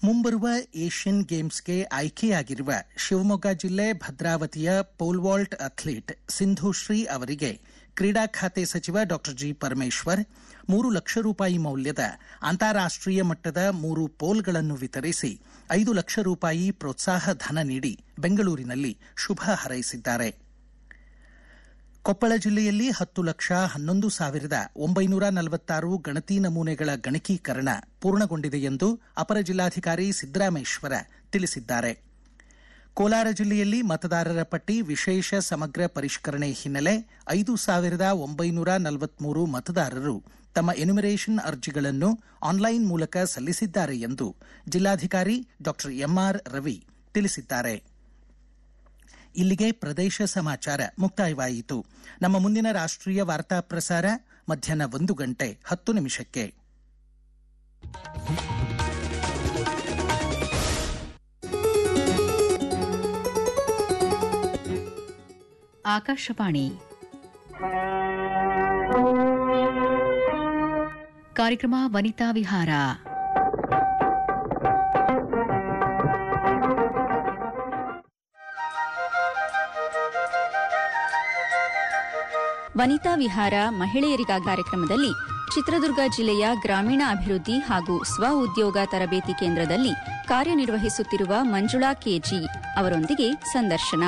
ಮುಂಬರುವ ಏಷ್ಯನ್ ಗೇಮ್ಸ್ಗೆ ಆಯ್ಕೆಯಾಗಿರುವ ಶಿವಮೊಗ್ಗ ಜಿಲ್ಲೆ ಭದ್ರಾವತಿಯ ಪೋಲ್ವಾಲ್ಟ್ ಅಥ್ಲೀಟ್ ಸಿಂಧುಶ್ರೀ ಅವರಿಗೆ ಕ್ರೀಡಾ ಖಾತೆ ಸಚಿವ ಡಾ ಜಿ ಪರಮೇಶ್ವರ್ ಮೂರು ಲಕ್ಷ ರೂಪಾಯಿ ಮೌಲ್ಯದ ಅಂತಾರಾಷ್ಟೀಯ ಮಟ್ಟದ ಮೂರು ಪೋಲ್ಗಳನ್ನು ವಿತರಿಸಿ ಐದು ಲಕ್ಷ ರೂಪಾಯಿ ಪ್ರೋತ್ಸಾಹ ಧನ ನೀಡಿ ಬೆಂಗಳೂರಿನಲ್ಲಿ ಶುಭ ಹಾರೈಸಿದ್ದಾರೆ ಕೊಪ್ಪಳ ಜಿಲ್ಲೆಯಲ್ಲಿ ಹತ್ತು ಲಕ್ಷ ಹನ್ನೊಂದು ಸಾವಿರದ ಒಂಬೈನೂರ ನಲವತ್ತಾರು ಗಣತಿ ನಮೂನೆಗಳ ಗಣಕೀಕರಣ ಪೂರ್ಣಗೊಂಡಿದೆ ಎಂದು ಅಪರ ಜಿಲ್ಲಾಧಿಕಾರಿ ಸಿದ್ದರಾಮೇಶ್ವರ ತಿಳಿಸಿದ್ದಾರೆ ಕೋಲಾರ ಜಿಲ್ಲೆಯಲ್ಲಿ ಮತದಾರರ ಪಟ್ಟಿ ವಿಶೇಷ ಸಮಗ್ರ ಪರಿಷ್ಕರಣೆ ಹಿನ್ನೆಲೆ ಐದು ಸಾವಿರದ ಒಂಬೈನೂರ ನಲವತ್ಮೂರು ಮತದಾರರು ತಮ್ಮ ಎನ್ಯುಮರೇಷನ್ ಅರ್ಜಿಗಳನ್ನು ಆನ್ಲೈನ್ ಮೂಲಕ ಸಲ್ಲಿಸಿದ್ದಾರೆ ಎಂದು ಜಿಲ್ಲಾಧಿಕಾರಿ ಡಾ ಎಂಆರ್ ರವಿ ತಿಳಿಸಿದ್ದಾರೆ ಇಲ್ಲಿಗೆ ಪ್ರದೇಶ ಸಮಾಚಾರ ಮುಕ್ತಾಯವಾಯಿತು ನಮ್ಮ ಮುಂದಿನ ರಾಷ್ಟ್ರೀಯ ವಾರ್ತಾ ಪ್ರಸಾರ ಮಧ್ಯಾಹ್ನ ಒಂದು ಗಂಟೆ ಹತ್ತು ನಿಮಿಷಕ್ಕೆ ಆಕಾಶವಾಣಿ ಕಾರ್ಯಕ್ರಮ ವನಿತಾ ವಿಹಾರ ವನಿತಾ ವಿಹಾರ ಮಹಿಳೆಯರಿಗ ಕಾರ್ಯಕ್ರಮದಲ್ಲಿ ಚಿತ್ರದುರ್ಗ ಜಿಲ್ಲೆಯ ಗ್ರಾಮೀಣ ಅಭಿವೃದ್ಧಿ ಹಾಗೂ ಸ್ವ ಉದ್ಯೋಗ ತರಬೇತಿ ಕೇಂದ್ರದಲ್ಲಿ ಕಾರ್ಯನಿರ್ವಹಿಸುತ್ತಿರುವ ಮಂಜುಳಾ ಕೆಜಿ ಅವರೊಂದಿಗೆ ಸಂದರ್ಶನ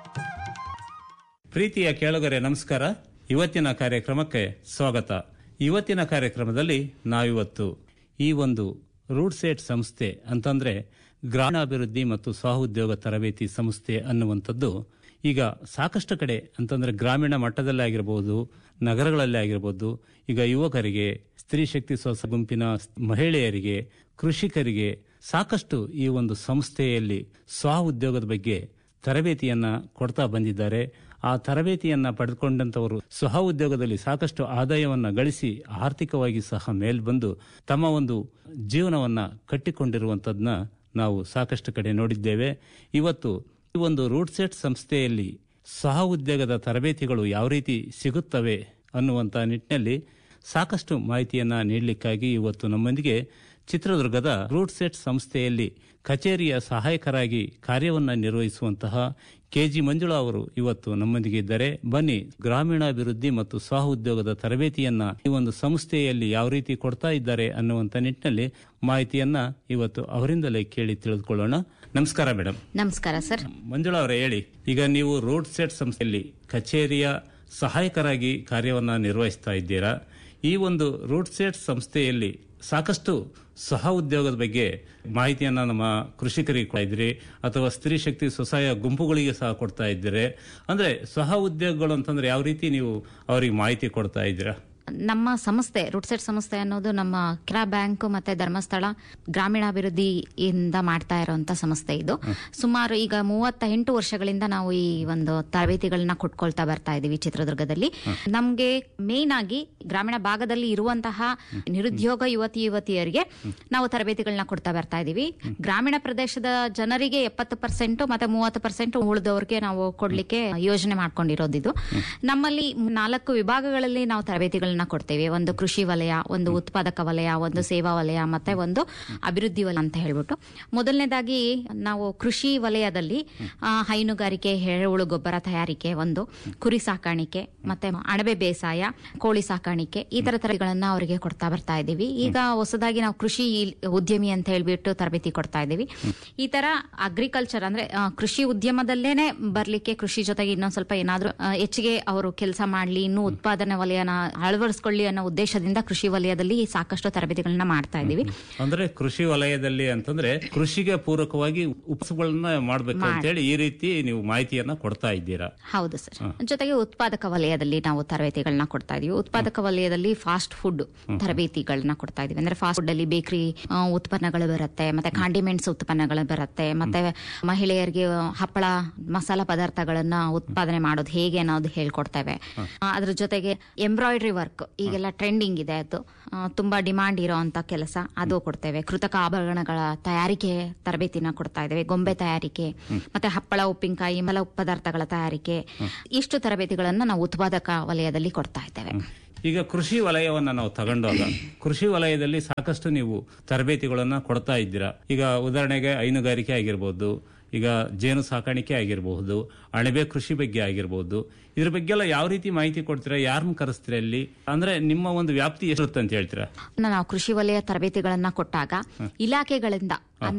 ಪ್ರೀತಿಯ ಕೇಳುಗರೆ ನಮಸ್ಕಾರ ಇವತ್ತಿನ ಕಾರ್ಯಕ್ರಮಕ್ಕೆ ಸ್ವಾಗತ ಇವತ್ತಿನ ಕಾರ್ಯಕ್ರಮದಲ್ಲಿ ನಾವಿವತ್ತು ಈ ಒಂದು ರೂಟ್ ಸೆಟ್ ಸಂಸ್ಥೆ ಅಂತಂದ್ರೆ ಗ್ರಾಮೀಣಾಭಿವೃದ್ಧಿ ಮತ್ತು ಸ್ವಉದ್ಯೋಗ ತರಬೇತಿ ಸಂಸ್ಥೆ ಅನ್ನುವಂಥದ್ದು ಈಗ ಸಾಕಷ್ಟು ಕಡೆ ಅಂತಂದ್ರೆ ಗ್ರಾಮೀಣ ಮಟ್ಟದಲ್ಲೇ ಆಗಿರ್ಬೋದು ನಗರಗಳಲ್ಲೇ ಆಗಿರ್ಬೋದು ಈಗ ಯುವಕರಿಗೆ ಸ್ತ್ರೀ ಶಕ್ತಿ ಸ್ವಸ ಗುಂಪಿನ ಮಹಿಳೆಯರಿಗೆ ಕೃಷಿಕರಿಗೆ ಸಾಕಷ್ಟು ಈ ಒಂದು ಸಂಸ್ಥೆಯಲ್ಲಿ ಸ್ವ ಉದ್ಯೋಗದ ಬಗ್ಗೆ ತರಬೇತಿಯನ್ನ ಕೊಡ್ತಾ ಬಂದಿದ್ದಾರೆ ಆ ತರಬೇತಿಯನ್ನ ಪಡೆದುಕೊಂಡಂತವರು ಸ್ವಹ ಉದ್ಯೋಗದಲ್ಲಿ ಸಾಕಷ್ಟು ಆದಾಯವನ್ನ ಗಳಿಸಿ ಆರ್ಥಿಕವಾಗಿ ಸಹ ಮೇಲ್ಬಂದು ತಮ್ಮ ಒಂದು ಜೀವನವನ್ನ ಕಟ್ಟಿಕೊಂಡಿರುವಂತದ್ನ ನಾವು ಸಾಕಷ್ಟು ಕಡೆ ನೋಡಿದ್ದೇವೆ ಇವತ್ತು ಈ ಒಂದು ರೂಟ್ ಸೆಟ್ ಸಂಸ್ಥೆಯಲ್ಲಿ ಸಹ ಉದ್ಯೋಗದ ತರಬೇತಿಗಳು ಯಾವ ರೀತಿ ಸಿಗುತ್ತವೆ ಅನ್ನುವಂಥ ನಿಟ್ಟಿನಲ್ಲಿ ಸಾಕಷ್ಟು ಮಾಹಿತಿಯನ್ನ ನೀಡಲಿಕ್ಕಾಗಿ ಇವತ್ತು ನಮ್ಮೊಂದಿಗೆ ಚಿತ್ರದುರ್ಗದ ರೂಟ್ ಸೆಟ್ ಸಂಸ್ಥೆಯಲ್ಲಿ ಕಚೇರಿಯ ಸಹಾಯಕರಾಗಿ ಕಾರ್ಯವನ್ನ ನಿರ್ವಹಿಸುವಂತಹ ಕೆಜಿ ಮಂಜುಳಾ ಅವರು ಇವತ್ತು ನಮ್ಮೊಂದಿಗೆ ಇದ್ದಾರೆ ಬನ್ನಿ ಗ್ರಾಮೀಣಾಭಿವೃದ್ಧಿ ಮತ್ತು ಸ್ವ ಉದ್ಯೋಗದ ತರಬೇತಿಯನ್ನ ಈ ಒಂದು ಸಂಸ್ಥೆಯಲ್ಲಿ ಯಾವ ರೀತಿ ಕೊಡ್ತಾ ಇದ್ದಾರೆ ಅನ್ನುವಂಥ ನಿಟ್ಟಿನಲ್ಲಿ ಮಾಹಿತಿಯನ್ನ ಇವತ್ತು ಅವರಿಂದಲೇ ಕೇಳಿ ತಿಳಿದುಕೊಳ್ಳೋಣ ನಮಸ್ಕಾರ ಮೇಡಮ್ ನಮಸ್ಕಾರ ಸರ್ ಮಂಜುಳಾ ಅವರೇ ಹೇಳಿ ಈಗ ನೀವು ರೋಡ್ ಸೆಟ್ ಸಂಸ್ಥೆಯಲ್ಲಿ ಕಚೇರಿಯ ಸಹಾಯಕರಾಗಿ ಕಾರ್ಯವನ್ನ ನಿರ್ವಹಿಸ್ತಾ ಇದ್ದೀರಾ ಈ ಒಂದು ರೂಟ್ ಸೆಟ್ ಸಂಸ್ಥೆಯಲ್ಲಿ ಸಾಕಷ್ಟು ಸಹ ಉದ್ಯೋಗದ ಬಗ್ಗೆ ಮಾಹಿತಿಯನ್ನ ನಮ್ಮ ಕೃಷಿಕರಿಗೆ ಕೊಡ್ತಾ ಇದ್ರಿ ಅಥವಾ ಸ್ತ್ರೀ ಶಕ್ತಿ ಸ್ವಸಹಾಯ ಗುಂಪುಗಳಿಗೆ ಸಹ ಕೊಡ್ತಾ ಇದ್ದೀರಿ ಅಂದ್ರೆ ಸಹ ಉದ್ಯೋಗಗಳು ಅಂತಂದ್ರೆ ಯಾವ ರೀತಿ ನೀವು ಅವರಿಗೆ ಮಾಹಿತಿ ಕೊಡ್ತಾ ಇದ್ದೀರಾ ನಮ್ಮ ಸಂಸ್ಥೆ ರುಟ್ಸೆಟ್ ಸಂಸ್ಥೆ ಅನ್ನೋದು ನಮ್ಮ ಕೆನರಾ ಬ್ಯಾಂಕ್ ಮತ್ತೆ ಧರ್ಮಸ್ಥಳ ಗ್ರಾಮೀಣಾಭಿವೃದ್ಧಿಯಿಂದ ಮಾಡ್ತಾ ಇರುವಂತ ಸಂಸ್ಥೆ ಇದು ಸುಮಾರು ಈಗ ಮೂವತ್ತ ಎಂಟು ವರ್ಷಗಳಿಂದ ನಾವು ಈ ಒಂದು ತರಬೇತಿಗಳನ್ನ ಕೊಟ್ಕೊಳ್ತಾ ಬರ್ತಾ ಇದೀವಿ ಚಿತ್ರದುರ್ಗದಲ್ಲಿ ನಮ್ಗೆ ಮೇನ್ ಆಗಿ ಗ್ರಾಮೀಣ ಭಾಗದಲ್ಲಿ ಇರುವಂತಹ ನಿರುದ್ಯೋಗ ಯುವತಿ ಯುವತಿಯರಿಗೆ ನಾವು ತರಬೇತಿಗಳನ್ನ ಕೊಡ್ತಾ ಬರ್ತಾ ಇದೀವಿ ಗ್ರಾಮೀಣ ಪ್ರದೇಶದ ಜನರಿಗೆ ಎಪ್ಪತ್ತು ಪರ್ಸೆಂಟ್ ಮತ್ತೆ ಮೂವತ್ತು ಪರ್ಸೆಂಟ್ ಉಳಿದವ್ರಿಗೆ ನಾವು ಕೊಡ್ಲಿಕ್ಕೆ ಯೋಜನೆ ಮಾಡ್ಕೊಂಡಿರೋದಿದು ನಮ್ಮಲ್ಲಿ ನಾಲ್ಕು ವಿಭಾಗಗಳಲ್ಲಿ ನಾವು ತರಬೇತಿಗಳನ್ನ ಕೊಡ್ತೇವೆ ಒಂದು ಕೃಷಿ ವಲಯ ಒಂದು ಉತ್ಪಾದಕ ವಲಯ ಒಂದು ಸೇವಾ ವಲಯ ಮತ್ತೆ ಒಂದು ಅಭಿವೃದ್ಧಿ ವಲಯ ಅಂತ ಹೇಳ್ಬಿಟ್ಟು ಮೊದಲನೇದಾಗಿ ನಾವು ಕೃಷಿ ವಲಯದಲ್ಲಿ ಆ, ಹೈನುಗಾರಿಕೆ ಎರೆಹುಳು ಗೊಬ್ಬರ ತಯಾರಿಕೆ ಒಂದು ಕುರಿ ಸಾಕಾಣಿಕೆ ಮತ್ತೆ ಅಣಬೆ ಬೇಸಾಯ ಕೋಳಿ ಸಾಕಾಣಿಕೆ ಈ ತರ ತರಗಳನ್ನ ಅವರಿಗೆ ಕೊಡ್ತಾ ಬರ್ತಾ ಇದ್ದೀವಿ ಈಗ ಹೊಸದಾಗಿ ನಾವು ಕೃಷಿ ಉದ್ಯಮಿ ಅಂತ ಹೇಳ್ಬಿಟ್ಟು ತರಬೇತಿ ಕೊಡ್ತಾ ಇದ್ದೀವಿ ಈ ತರ ಅಗ್ರಿಕಲ್ಚರ್ ಅಂದ್ರೆ ಆ, ಕೃಷಿ ಉದ್ಯಮದಲ್ಲೇನೆ ಬರ್ಲಿಕ್ಕೆ ಕೃಷಿ ಜೊತೆಗೆ ಇನ್ನೊಂದ್ ಸ್ವಲ್ಪ ಏನಾದ್ರೂ ಆ, ಹೆಚ್ಚಿಗೆ ಅವರು ಕೆಲಸ ಮಾಡ್ಲಿ ಇನ್ನೂ ಉತ್ಪಾದನೆ ವಲಯನ ಅಳವಡಿಸ್ಕೊಳ್ಳಿ ಅನ್ನೋ ಉದ್ದೇಶದಿಂದ ಕೃಷಿ ವಲಯದಲ್ಲಿ ಸಾಕಷ್ಟು ತರಬೇತಿಗಳನ್ನ ಮಾಡ್ತಾ ಇದ್ದೀವಿ ಅಂದ್ರೆ ಕೃಷಿ ವಲಯದಲ್ಲಿ ಅಂತಂದ್ರೆ ಕೃಷಿಗೆ ಪೂರಕವಾಗಿ ಉಪಸಗಳನ್ನ ಮಾಡಬೇಕು ಅಂತ ಹೇಳಿ ಈ ರೀತಿ ನೀವು ಮಾಹಿತಿಯನ್ನ ಕೊಡ್ತಾ ಇದ್ದೀರಾ ಹೌದು ಸರ್ ಜೊತೆಗೆ ಉತ್ಪಾದಕ ವಲಯದಲ್ಲಿ ನಾವು ತರಬೇತಿಗಳನ್ನ ಕೊಡ್ತಾ ಇದೀವಿ ಉತ್ಪಾದಕ ವಲಯದಲ್ಲಿ ಫಾಸ್ಟ್ ಫುಡ್ ತರಬೇತಿಗಳನ್ನ ಕೊಡ್ತಾ ಇದೀವಿ ಅಂದ್ರೆ ಫಾಸ್ಟ್ ಫುಡ್ ಅಲ್ಲಿ ಬೇಕರಿ ಉತ್ಪನ್ನಗಳು ಬರುತ್ತೆ ಮತ್ತೆ ಕಾಂಡಿಮೆಂಟ್ಸ್ ಉತ್ಪನ್ನಗಳು ಬರುತ್ತೆ ಮತ್ತೆ ಮಹಿಳೆಯರಿಗೆ ಹಪ್ಪಳ ಮಸಾಲ ಪದಾರ್ಥಗಳನ್ನ ಉತ್ಪಾದನೆ ಮಾಡೋದು ಹೇಗೆ ಅನ್ನೋದು ಹೇಳ್ಕೊಡ್ತೇವೆ ಆ, ಅದ್ರ ಜೊತೆಗೆ ಎಂಬ್ರಾಯ್ಡ್ರಿ ವರ್ಕ್ ಈಗೆಲ್ಲ ಟ್ರೆಂಡಿಂಗ್ ಇದೆ ಅದು ಆ, ತುಂಬಾ ಡಿಮಾಂಡ್ ಇರೋ ಅಂತ ಕೆಲಸ ಅದು ಕೊಡ್ತೇವೆ ಕೃತಕ ಆಭರಣಗಳ ತಯಾರಿಕೆ ತರಬೇತಿನ ಕೊಡ್ತಾ ಇದ್ದೇವೆ ಗೊಂಬೆ ತಯಾರಿಕೆ ಮತ್ತೆ ಹಪ್ಪಳ ಉಪ್ಪಿನಕಾಯಿ ಮಲ ಪದಾರ್ಥಗಳ ತಯಾರಿಕೆ ಇಷ್ಟು ತರಬೇತಿಗಳನ್ನ ನಾವು ಉತ್ಪಾದಕ ವಲಯದಲ್ಲಿ ಕೊಡ್ತಾ ಇದ್ದೇವೆ ಈಗ ಕೃಷಿ ವಲಯವನ್ನ ನಾವು ತಗೊಂಡಾಗ ಕೃಷಿ ವಲಯದಲ್ಲಿ ಸಾಕಷ್ಟು ನೀವು ತರಬೇತಿಗಳನ್ನ ಕೊಡ್ತಾ ಇದ್ದೀರಾ ಈಗ ಉದಾಹರಣೆಗೆ ಹೈನುಗಾರಿಕೆ ಆಗಿರ್ಬೋದು ಈಗ ಜೇನು ಸಾಕಾಣಿಕೆ ಆಗಿರಬಹುದು ಅಣಬೆ ಕೃಷಿ ಬಗ್ಗೆ ಆಗಿರ್ಬೋದು ಇದ್ರ ಬಗ್ಗೆ ಎಲ್ಲ ಯಾವ ರೀತಿ ಮಾಹಿತಿ ಕೊಡ್ತೀರಾ ಯಾರನ್ನ ಕರೆಸ್ತೀರಾ ಅಲ್ಲಿ ಅಂದ್ರೆ ನಿಮ್ಮ ಒಂದು ವ್ಯಾಪ್ತಿ ಎಷ್ಟಿರುತ್ತೆ ಅಂತ ಹೇಳ್ತೀರಾ ನಾವು ಕೃಷಿ ವಲಯ ತರಬೇತಿಗಳನ್ನ ಕೊಟ್ಟಾಗ ಇಲಾಖೆಗಳಿಂದ